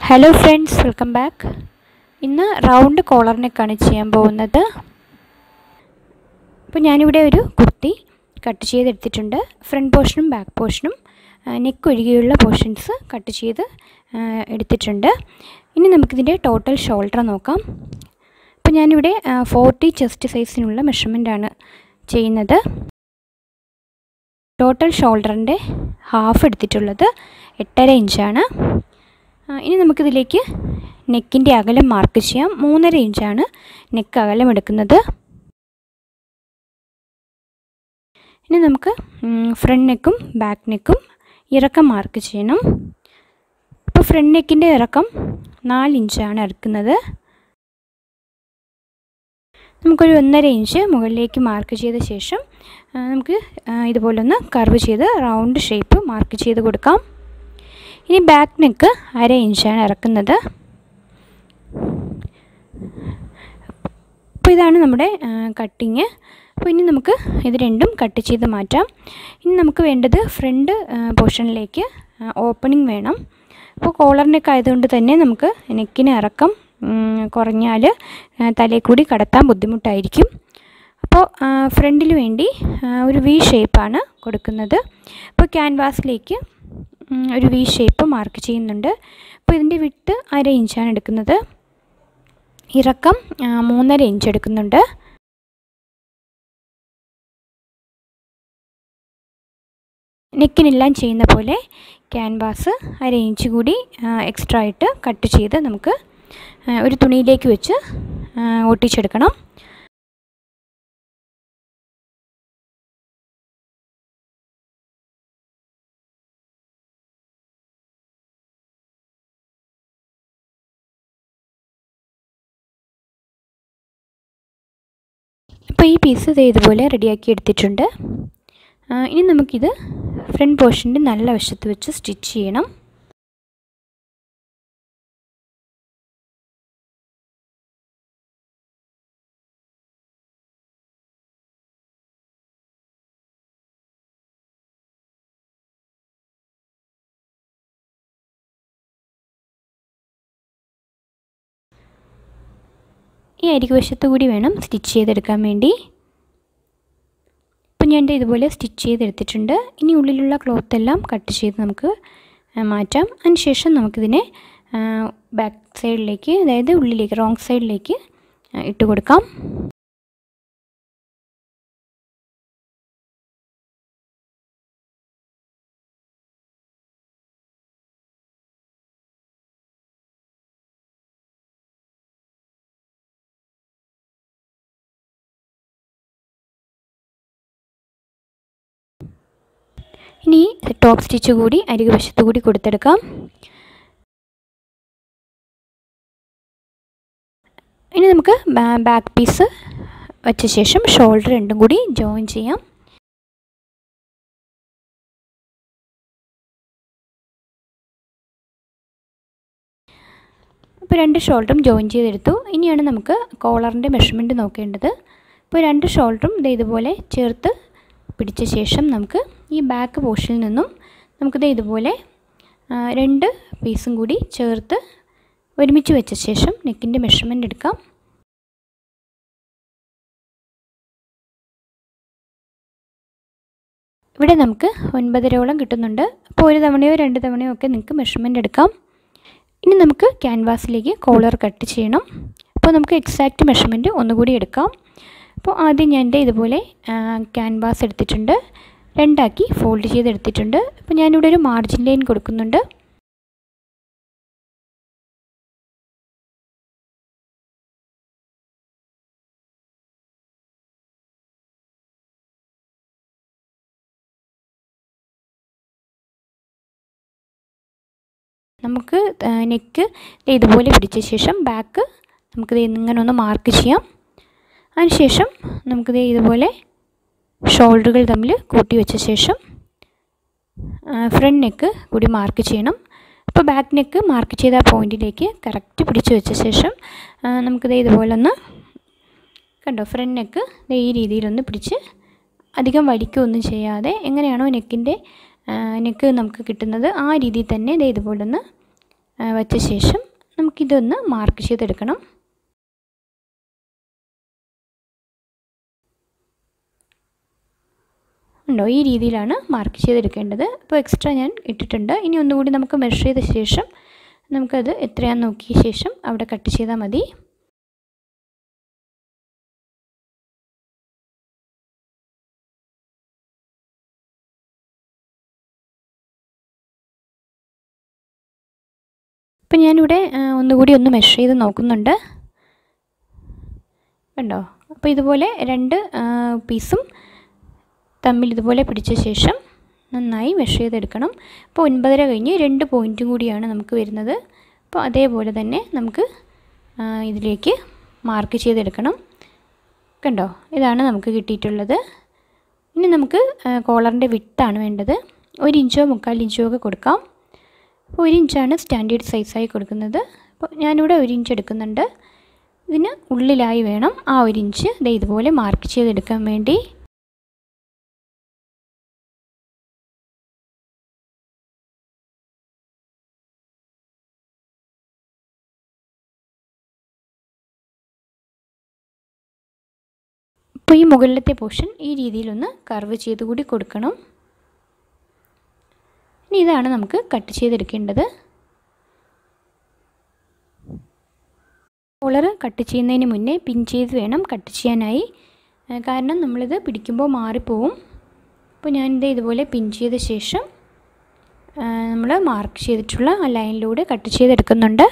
hello friends welcome back ഇന്ന് round collar നെക്കാണ് ചെയ്യാൻ പോകുന്നത് അപ്പോൾ ഞാനിവിടെ ഒരു കുർത്തി കട്ട് ചെയ്തെടുത്തിട്ടുണ്ട് ഫ്രണ്ട് പോർഷനും ബാക്ക് പോർഷനും നെക്ക് ഒഴികെയുള്ള പോർഷൻസ് കട്ട് ചെയ്ത് ആ, എടുത്തിട്ടുണ്ട് ഇനി നമുക്കിതിൻ്റെ ടോട്ടൽ ഷോൾഡർ നോക്കാം അപ്പോൾ ഞാനിവിടെ ഫോർട്ടി ചെസ്റ്റ് സൈസിനുള്ള മെഷർമെൻ്റാണ് ചെയ്യുന്നത് ടോട്ടൽ ഷോൾഡറിൻ്റെ ഹാഫ് എടുത്തിട്ടുള്ളത് എട്ടര ഇഞ്ചാണ് ആ, ഇനി നമുക്കിതിലേക്ക് നെക്കിൻ്റെ അകലം മാർക്ക് ചെയ്യാം മൂന്നര ഇഞ്ചാണ് നെക്ക് അകലം എടുക്കുന്നത് ഇനി നമുക്ക് ഫ്രണ്ട് നെക്കും ബാക്ക് നെക്കും ഇറക്കം മാർക്ക് ചെയ്യണം ഇപ്പോൾ ഫ്രണ്ട് നെക്കിൻ്റെ ഇറക്കം നാല് ഇഞ്ചാണ് എടുക്കുന്നത് നമുക്കൊരു ഒന്നര ഇഞ്ച് മുകളിലേക്ക് മാർക്ക് ചെയ്ത ശേഷം ആ, നമുക്ക് ആ, ഇതുപോലൊന്ന് കർവ് ചെയ്ത് റൗണ്ട് ഷേപ്പ് മാർക്ക് ചെയ്ത് കൊടുക്കാം ഇനി ബാക്ക് നെക്ക് അര ഇഞ്ചാണ് ഇറക്കുന്നത് അപ്പോൾ ഇതാണ് നമ്മുടെ കട്ടിങ് അപ്പോൾ ഇനി നമുക്ക് ഇത് രണ്ടും കട്ട് ചെയ്ത് മാറ്റാം ഇനി നമുക്ക് വേണ്ടത് ഫ്രണ്ട് പോർഷനിലേക്ക് ഓപ്പണിംഗ് വേണം അപ്പോൾ കോളർ നെക്ക് ആയതുകൊണ്ട് തന്നെ നമുക്ക് നെക്കിന് ഇറക്കം കുറഞ്ഞാൽ തലയിൽ കൂടി കടത്താൻ ബുദ്ധിമുട്ടായിരിക്കും അപ്പോൾ ഫ്രണ്ടിൽ വേണ്ടി ആ, ഒരു വി ഷേപ്പാണ് കൊടുക്കുന്നത് അപ്പോൾ ക്യാൻവാസിലേക്ക് ഉം, ഒരു വി ഷേപ്പ് മാർക്ക് ചെയ്യുന്നുണ്ട് അപ്പോൾ ഇതിൻ്റെ വിട്ട് അര ഇഞ്ചാണ് എടുക്കുന്നത് ഇറക്കം ആ, മൂന്നര ഇഞ്ച് എടുക്കുന്നുണ്ട് നെക്കിനെല്ലാം ചെയ്യുന്ന പോലെ ക്യാൻവാസ് അര ഇഞ്ച് കൂടി എക്സ്ട്രാ ആയിട്ട് കട്ട് ചെയ്ത് നമുക്ക് ആ, ഒരു തുണിയിലേക്ക് വെച്ച് ആ, ഒട്ടിച്ചെടുക്കണം അപ്പോൾ ഈ പീസ് ഇത് ഇതുപോലെ റെഡിയാക്കി എടുത്തിട്ടുണ്ട് ആ, ഇനി നമുക്കിത് ഫ്രണ്ട് പോർഷൻ്റെ നല്ല വശത്ത് വെച്ച് സ്റ്റിച്ച് ചെയ്യണം ഈ അരികുവശത്ത് കൂടി വേണം സ്റ്റിച്ച് ചെയ്തെടുക്കാൻ വേണ്ടി അപ്പോൾ ഞാൻ ദേ ഇതുപോലെ സ്റ്റിച്ച് ചെയ്തെടുത്തിട്ടുണ്ട് ഇനി ഉള്ളിലുള്ള ക്ലോത്ത് എല്ലാം കട്ട് ചെയ്ത് നമുക്ക് ആ, മാറ്റാം അതിനുശേഷം നമുക്കിതിനെ ബാക്ക് സൈഡിലേക്ക് അതായത് ഉള്ളിലേക്ക് റോങ് സൈഡിലേക്ക് ആ, ഇട്ട് കൊടുക്കാം ഇനി ടോപ്പ് സ്റ്റിച്ച് കൂടി അരികു വശത്ത് കൂടി കൊടുത്തെടുക്കാം ഇനി നമുക്ക് ബാക്ക് പീസ് വച്ച ശേഷം ഷോൾഡർ രണ്ടും കൂടി ജോയിൻ ചെയ്യാം അപ്പോൾ രണ്ട് ഷോൾഡറും ജോയിൻ ചെയ്തെടുത്തു ഇനിയാണ് നമുക്ക് കോളറിൻ്റെ മെഷർമെൻറ്റ് നോക്കേണ്ടത് ഇപ്പോൾ രണ്ട് ഷോൾഡറും ഇത് ഇതുപോലെ ചേർത്ത് പിടിച്ച ശേഷം നമുക്ക് ഈ ബാക്ക് പോർഷനിൽ നിന്നും നമുക്കിത് ഇതുപോലെ ആ, രണ്ട് പീസും കൂടി ചേർത്ത് ഒരുമിച്ച് വെച്ച ശേഷം നെക്കിൻ്റെ മെഷർമെൻറ്റ് എടുക്കാം ഇവിടെ നമുക്ക് ഒൻപതരോളം കിട്ടുന്നുണ്ട് അപ്പോൾ ഒരു തവണയോ രണ്ട് തവണയോ ഒക്കെ നിങ്ങൾക്ക് മെഷർമെൻറ്റ് എടുക്കാം ഇനി നമുക്ക് ക്യാൻവാസിലേക്ക് കോളർ കട്ട് ചെയ്യണം അപ്പോൾ നമുക്ക് എക്സാക്റ്റ് മെഷർമെൻറ്റ് ഒന്നുകൂടി എടുക്കാം അപ്പോൾ ആദ്യം ഞാൻ എൻ്റെ ഇതുപോലെ ക്യാൻവാസ് എടുത്തിട്ടുണ്ട് രണ്ടാക്കി ഫോൾഡ് ചെയ്തെടുത്തിട്ടുണ്ട് അപ്പോൾ ഞാനിവിടെ ഒരു മാർജിൻ ലൈൻ കൊടുക്കുന്നുണ്ട് നമുക്ക് നെക്ക് ഇതുപോലെ പിടിച്ച ശേഷം ബാക്ക് നമുക്കിത് ഇങ്ങനെ ഒന്ന് മാർക്ക് ചെയ്യാം അതിനുശേഷം നമുക്കിത് ഇതുപോലെ ഷോൾഡറുകൾ തമ്മിൽ കൂട്ടി വെച്ച ശേഷം ഫ്രണ്ട് നെക്ക് കൂടി മാർക്ക് ചെയ്യണം അപ്പോൾ ബാക്ക് നെക്ക് മാർക്ക് ചെയ്ത ആ പോയിൻറ്റിലേക്ക് കറക്റ്റ് പിടിച്ച് വെച്ച ശേഷം ആ, നമുക്കിത് ഇതുപോലെ ഒന്ന് കണ്ടോ ഫ്രണ്ട് നെക്ക് ദേ ഈ രീതിയിലൊന്ന് പിടിച്ച് അധികം വലിക്കുകയൊന്നും ചെയ്യാതെ എങ്ങനെയാണോ നെക്കിൻ്റെ നെക്ക് നമുക്ക് കിട്ടുന്നത് ആ രീതിയിൽ തന്നെ ദേ ഇതുപോലൊന്ന് വച്ച ശേഷം നമുക്കിതൊന്ന് മാർക്ക് ചെയ്തെടുക്കണം ഉണ്ടോ ഈ രീതിയിലാണ് മാർക്ക് ചെയ്തെടുക്കേണ്ടത് അപ്പോൾ എക്സ്ട്രാ ഞാൻ ഇട്ടിട്ടുണ്ട് ഇനി ഒന്നുകൂടി നമുക്ക് മെഷർ ചെയ്ത ശേഷം നമുക്കത് എത്രയാണെന്ന് നോക്കിയ ശേഷം അവിടെ കട്ട് ചെയ്താൽ മതി ഇപ്പം ഞാനിവിടെ ഒന്നുകൂടി ഒന്ന് മെഷർ ചെയ്ത് നോക്കുന്നുണ്ട് കണ്ടോ അപ്പോൾ ഇതുപോലെ രണ്ട് പീസും തമ്മിൽ ഇതുപോലെ പിടിച്ച ശേഷം നന്നായി മെഷർ ചെയ്തെടുക്കണം അപ്പോൾ ഒൻപതര കഴിഞ്ഞ് രണ്ട് പോയിൻറ്റും കൂടിയാണ് നമുക്ക് വരുന്നത് അപ്പോൾ അതേപോലെ തന്നെ നമുക്ക് ഇതിലേക്ക് മാർക്ക് ചെയ്തെടുക്കണം കണ്ടോ ഇതാണ് നമുക്ക് കിട്ടിയിട്ടുള്ളത് ഇനി നമുക്ക് കോളറിൻ്റെ വിട്ടാണ് വേണ്ടത് ഒരു ഇഞ്ചോ മുക്കാൽ ഇഞ്ചോ ഒക്കെ കൊടുക്കാം അപ്പോൾ ഒരു ഇഞ്ചാണ് സ്റ്റാൻഡേർഡ് സൈസായി കൊടുക്കുന്നത് അപ്പോൾ ഞാനിവിടെ ഒരു ഇഞ്ച് എടുക്കുന്നുണ്ട് ഇതിന് ഉള്ളിലായി വേണം ആ ഒരു ഇഞ്ച് ഇത് ഇതുപോലെ മാർക്ക് ചെയ്തെടുക്കാൻ വേണ്ടി അപ്പോൾ ഈ മുകളിലത്തെ പോർഷൻ ഈ രീതിയിലൊന്ന് കർവ് ചെയ്ത് കൂടി കൊടുക്കണം ഇനി ഇതാണ് നമുക്ക് കട്ട് ചെയ്തെടുക്കേണ്ടത് കോളർ കട്ട് ചെയ്യുന്നതിന് മുന്നേ പിൻ ചെയ്ത് വേണം കട്ട് ചെയ്യാനായി കാരണം നമ്മളിത് പിടിക്കുമ്പോൾ മാറിപ്പോവും അപ്പോൾ ഞാനിത് ഇതുപോലെ പിൻ ചെയ്ത ശേഷം നമ്മൾ മാർക്ക് ചെയ്തിട്ടുള്ള ആ ലൈനിലൂടെ കട്ട് ചെയ്തെടുക്കുന്നുണ്ട്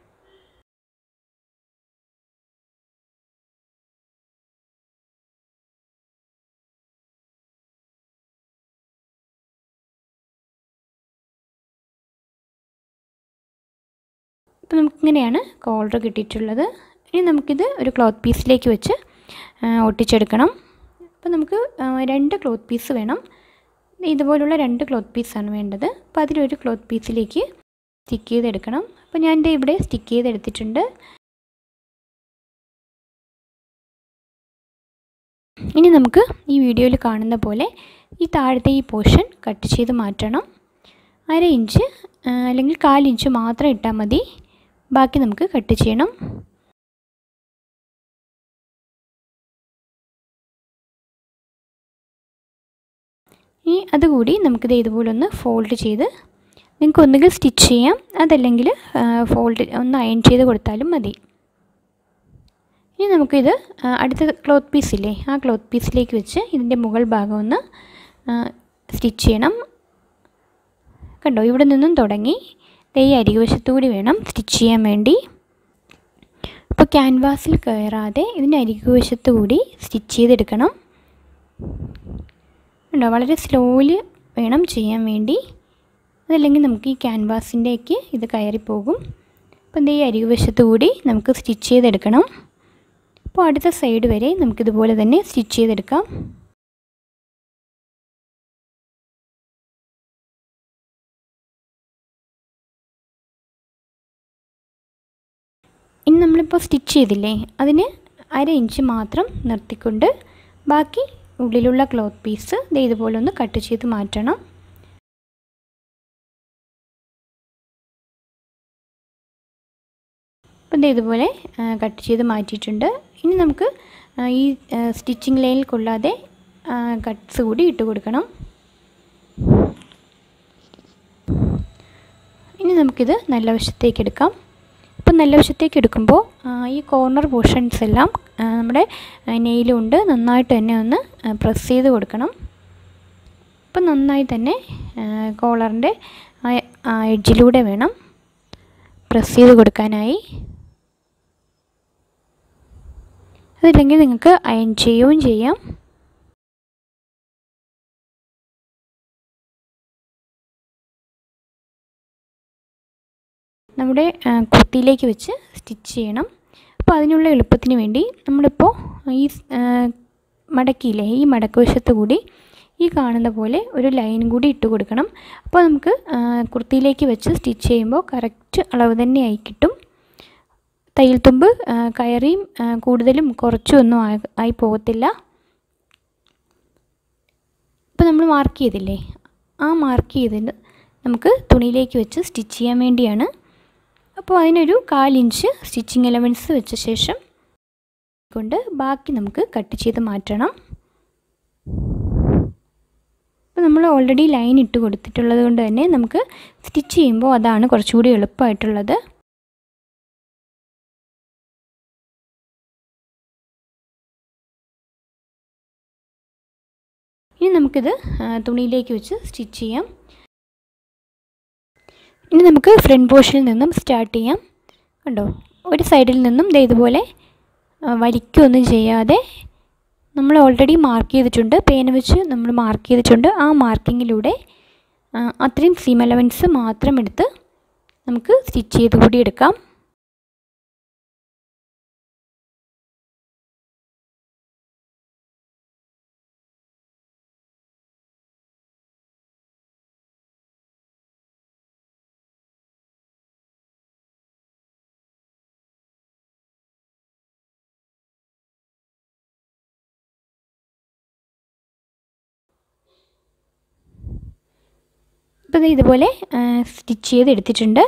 അപ്പോൾ നമുക്കിങ്ങനെയാണ് കോളർ കിട്ടിയിട്ടുള്ളത് ഇനി നമുക്കിത് ഒരു ക്ലോത്ത് പീസിലേക്ക് വെച്ച് ഒട്ടിച്ചെടുക്കണം അപ്പോൾ നമുക്ക് രണ്ട് ക്ലോത്ത് പീസ് വേണം ഇതുപോലുള്ള രണ്ട് ക്ലോത്ത് പീസാണ് വേണ്ടത് അപ്പോൾ അതിലൊരു ക്ലോത്ത് പീസിലേക്ക് സ്റ്റിക്ക് ചെയ്തെടുക്കണം അപ്പോൾ ഞാൻ ഇത് ഇവിടെ സ്റ്റിക്ക് ചെയ്തെടുത്തിട്ടുണ്ട് ഇനി നമുക്ക് ഈ വീഡിയോയിൽ കാണുന്ന പോലെ ഈ താഴത്തെ ഈ പോർഷൻ കട്ട് ചെയ്ത് മാറ്റണം അര ഇഞ്ച് അല്ലെങ്കിൽ കാലിഞ്ച് മാത്രം ഇട്ടാൽ മതി ബാക്കി നമുക്ക് കട്ട് ചെയ്യണം ഇനി അതുകൂടി നമുക്കിത് ഇതുപോലെ ഒന്ന് ഫോൾഡ് ചെയ്ത് നിങ്ങൾക്ക് ഒന്നുകിൽ സ്റ്റിച്ച് ചെയ്യാം അതല്ലെങ്കിൽ ഫോൾഡ് ഒന്ന് അയൺ ചെയ്ത് കൊടുത്താലും മതി ഇനി നമുക്കിത് അടുത്ത ക്ലോത്ത് പീസില്ലേ ആ ക്ലോത്ത് പീസിലേക്ക് വെച്ച് ഇതിൻ്റെ മുകൾ ഭാഗം ഒന്ന് സ്റ്റിച്ച് ചെയ്യണം കണ്ടോ ഇവിടെ നിന്നും തുടങ്ങി ഈ അരികുവശത്തുകൂടി വേണം സ്റ്റിച്ച് ചെയ്യാൻ വേണ്ടി അപ്പോൾ ക്യാൻവാസിൽ കയറാതെ ഇതിൻ്റെ അരികുവശത്ത് കൂടി സ്റ്റിച്ച് ചെയ്തെടുക്കണം ഉണ്ടോ വളരെ സ്ലോയിൽ വേണം ചെയ്യാൻ വേണ്ടി അതല്ലെങ്കിൽ നമുക്ക് ഈ ക്യാൻവാസിൻ്റെക്ക് ഇത് കയറിപ്പോകും അപ്പോൾ ഈ അരികുവശത്ത് കൂടി നമുക്ക് സ്റ്റിച്ച് ചെയ്തെടുക്കണം അപ്പോൾ അടുത്ത സൈഡ് വരെ നമുക്കിതുപോലെ തന്നെ സ്റ്റിച്ച് ചെയ്തെടുക്കാം ഇനി നമ്മളിപ്പോൾ സ്റ്റിച്ച് ചെയ്തില്ലേ അതിന് അര ഇഞ്ച് മാത്രം നിർത്തിക്കൊണ്ട് ബാക്കി ഉള്ളിലുള്ള ക്ലോത്ത് പീസ് ഇതുപോലെ ഒന്ന് കട്ട് ചെയ്ത് മാറ്റണം അപ്പം ഇതുപോലെ കട്ട് ചെയ്ത് മാറ്റിയിട്ടുണ്ട് ഇനി നമുക്ക് ഈ സ്റ്റിച്ചിങ് ലൈനിൽ കൊള്ളാതെ കട്ട്സ് കൂടി ഇട്ട് കൊടുക്കണം ഇനി നമുക്കിത് നല്ല വശത്തേക്ക് എടുക്കാം ഇപ്പം നല്ല വശത്തേക്ക് എടുക്കുമ്പോൾ ഈ കോർണർ പോർഷൻസ് എല്ലാം നമ്മുടെ നെയിലുകൊണ്ട് നന്നായിട്ട് തന്നെ ഒന്ന് പ്രസ് ചെയ്ത് കൊടുക്കണം അപ്പം നന്നായി തന്നെ കോളറിൻ്റെ എഡ്ജിലൂടെ വേണം പ്രസ് ചെയ്ത് കൊടുക്കാനായി അതില്ലെങ്കിൽ നിങ്ങൾക്ക് അയൺ ചെയ്യുകയും ചെയ്യാം നമ്മുടെ കുർത്തിയിലേക്ക് വെച്ച് സ്റ്റിച്ച് ചെയ്യണം അപ്പോൾ അതിനുള്ള എളുപ്പത്തിന് വേണ്ടി നമ്മളിപ്പോൾ ഈ മടക്കിയില്ലേ ഈ മടക്കുവശത്ത് കൂടി ഈ കാണുന്ന പോലെ ഒരു ലൈൻ കൂടി ഇട്ട് കൊടുക്കണം അപ്പോൾ നമുക്ക് കുർത്തിയിലേക്ക് വെച്ച് സ്റ്റിച്ച് ചെയ്യുമ്പോൾ കറക്റ്റ് അളവ് തന്നെ ആയി കിട്ടും തയ്യൽ തുമ്പ് കയറിയും കൂടുതലും കുറച്ചും ഒന്നും ആയി പോകത്തില്ല ഇപ്പോൾ നമ്മൾ മാർക്ക് ചെയ്തില്ലേ ആ മാർക്ക് ചെയ്തിട്ട് നമുക്ക് തുണിയിലേക്ക് വെച്ച് സ്റ്റിച്ച് ചെയ്യാൻ വേണ്ടിയാണ് അപ്പോൾ അതിനൊരു കാലിഞ്ച് സ്റ്റിച്ചിങ് എലവൻസ് വെച്ച ശേഷം കൊണ്ട് ബാക്കി നമുക്ക് കട്ട് ചെയ്ത് മാറ്റണം അപ്പോൾ നമ്മൾ ഓൾറെഡി ലൈൻ ഇട്ട് കൊടുത്തിട്ടുള്ളത് കൊണ്ട് തന്നെ നമുക്ക് സ്റ്റിച്ച് ചെയ്യുമ്പോൾ അതാണ് കുറച്ചുകൂടി എളുപ്പമായിട്ടുള്ളത് ഇനി നമുക്കിത് തുണിയിലേക്ക് വെച്ച് സ്റ്റിച്ച് ചെയ്യാം ഇനി നമുക്ക് ഫ്രണ്ട് പോർഷനിൽ നിന്നും സ്റ്റാർട്ട് ചെയ്യാം കണ്ടോ ഒരു സൈഡിൽ നിന്നും ദേ ഇതുപോലെ വലിക്കുകയൊന്നും ചെയ്യാതെ നമ്മൾ ഓൾറെഡി മാർക്ക് ചെയ്തിട്ടുണ്ട് പേന വെച്ച് നമ്മൾ മാർക്ക് ചെയ്തിട്ടുണ്ട് ആ മാർക്കിങ്ങിലൂടെ അത്രയും സീം അലവൻസ് മാത്രം എടുത്ത് നമുക്ക് സ്റ്റിച്ച് ചെയ്ത് കൂടി എടുക്കാം ഇപ്പോൾ ഇതുപോലെ സ്റ്റിച്ച് ചെയ്ത് എടുത്തിട്ടുണ്ട്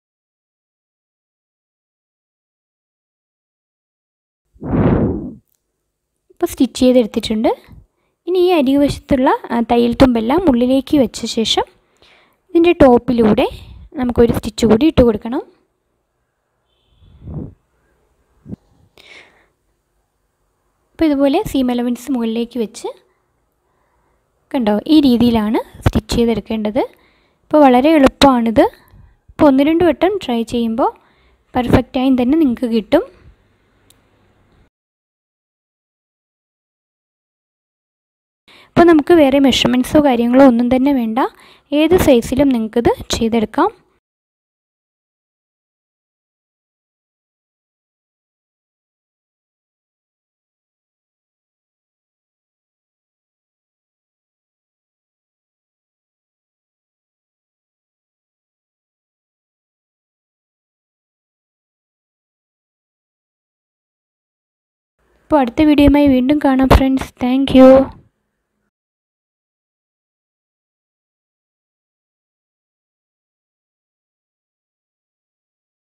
ഇപ്പോൾ സ്റ്റിച്ച് ചെയ്തെടുത്തിട്ടുണ്ട് ഇനി ഈ അരികുവശത്തുള്ള തയ്യൽ തുമ്പെല്ലാം ഉള്ളിലേക്ക് വെച്ച ശേഷം ഇതിൻ്റെ ടോപ്പിലൂടെ നമുക്കൊരു സ്റ്റിച്ച് കൂടി ഇട്ട് കൊടുക്കണം അപ്പോൾ ഇതുപോലെ സീം എലവൻസ് മുകളിലേക്ക് വെച്ച് കണ്ടോ ഈ രീതിയിലാണ് സ്റ്റിച്ച് ചെയ്തെടുക്കേണ്ടത് ഇപ്പോൾ വളരെ എളുപ്പമാണിത് ഇപ്പോൾ ഒന്ന് രണ്ട് വട്ടം ട്രൈ ചെയ്യുമ്പോൾ പെർഫെക്റ്റായും തന്നെ നിങ്ങൾക്ക് കിട്ടും അപ്പോൾ നമുക്ക് വേറെ മെഷർമെൻറ്റ്സോ കാര്യങ്ങളോ ഒന്നും തന്നെ വേണ്ട ഏത് സൈസിലും നിങ്ങൾക്കിത് ചെയ്തെടുക്കാം അപ്പോൾ അടുത്ത വീഡിയോയുമായി വീണ്ടും കാണാം ഫ്രണ്ട്സ് താങ്ക്